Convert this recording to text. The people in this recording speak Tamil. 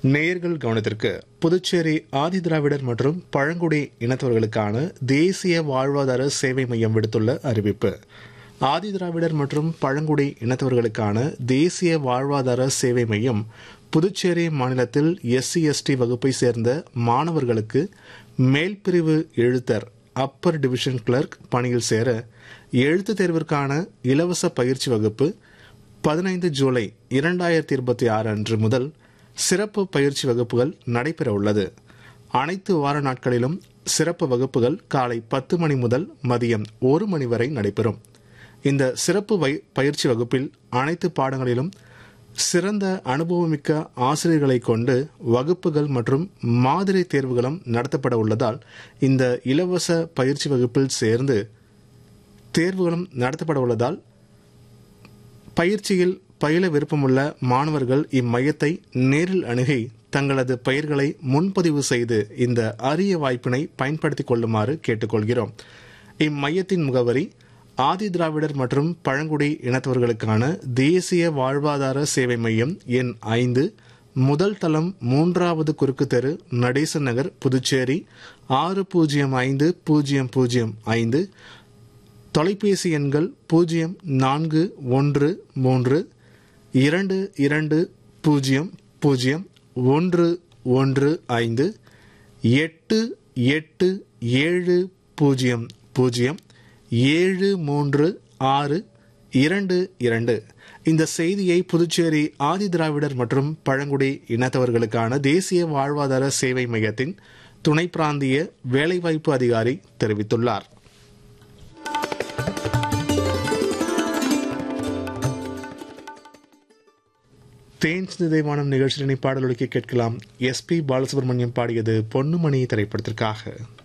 நேயர்கள் கவனத்திற்கு புதுச்சேரி ஆதிதிராவிடர் மற்றும் பழங்குடி இனத்தவர்களுக்கான தேசிய வாழ்வாதார சேவை மையம் விடுத்துள்ள அறிவிப்பு ஆதிதிராவிடர் மற்றும் பழங்குடி இனத்தவர்களுக்கான தேசிய வாழ்வாதார சேவை மையம் புதுச்சேரி மாநிலத்தில் எஸ்சி எஸ்டி வகுப்பை சேர்ந்த மாணவர்களுக்கு மேல்பிரிவு எழுத்தர் அப்பர் டிவிஷன் கிளர்க் பணியில் சேர எழுத்து தேர்விற்கான இலவச பயிற்சி வகுப்பு பதினைந்து ஜூலை இரண்டாயிரத்தி இருபத்தி ஆறு அன்று முதல் சிறப்பு பயிற்சி வகுப்புகள் நடைபெற உள்ளது அனைத்து வார நாட்களிலும் சிறப்பு வகுப்புகள் காலை பத்து மணி முதல் மதியம் ஒரு மணி வரை நடைபெறும் இந்த சிறப்பு வை பயிற்சி வகுப்பில் அனைத்து பாடங்களிலும் சிறந்த அனுபவமிக்க ஆசிரியர்களை கொண்டு வகுப்புகள் மற்றும் மாதிரி தேர்வுகளும் நடத்தப்பட உள்ளதால் இந்த இலவச பயிற்சி வகுப்பில் சேர்ந்து தேர்வுகளும் நடத்தப்பட உள்ளதால் பயிற்சியில் பயில விருப்பமுள்ள மாணவர்கள் இம்மையத்தை நேரில் அணுகி தங்களது பெயர்களை முன்பதிவு செய்து இந்த அரிய வாய்ப்பினை பயன்படுத்திக் கொள்ளுமாறு கேட்டுக்கொள்கிறோம் இம்மையத்தின் முகவரி ஆதி திராவிடர் மற்றும் பழங்குடி இனத்தவர்களுக்கான தேசிய வாழ்வாதார சேவை மையம் எண் ஐந்து முதல் தளம் மூன்றாவது குறுக்கு தெரு நடேசன் நகர் புதுச்சேரி ஆறு பூஜ்ஜியம் ஐந்து பூஜ்ஜியம் பூஜ்ஜியம் ஐந்து தொலைபேசி எண்கள் பூஜ்ஜியம் நான்கு ஒன்று மூன்று இரண்டு இரண்டு பூஜ்ஜியம் பூஜ்ஜியம் ஒன்று ஒன்று ஐந்து எட்டு எட்டு ஏழு பூஜ்ஜியம் பூஜ்ஜியம் ஏழு மூன்று ஆறு இரண்டு இரண்டு இந்த செய்தியை புதுச்சேரி ஆதி திராவிடர் மற்றும் பழங்குடி இனத்தவர்களுக்கான தேசிய வாழ்வாதார சேவை மையத்தின் துணை பிராந்திய வேலைவாய்ப்பு அதிகாரி தெரிவித்துள்ளார் தேன் சிதைவானம் நிகழ்ச்சியினை பாடலொலிக்க கேட்கலாம் எஸ் பி பாலசுப்ரமணியம் பாடியது பொன்னுமணி திரைப்படத்திற்காக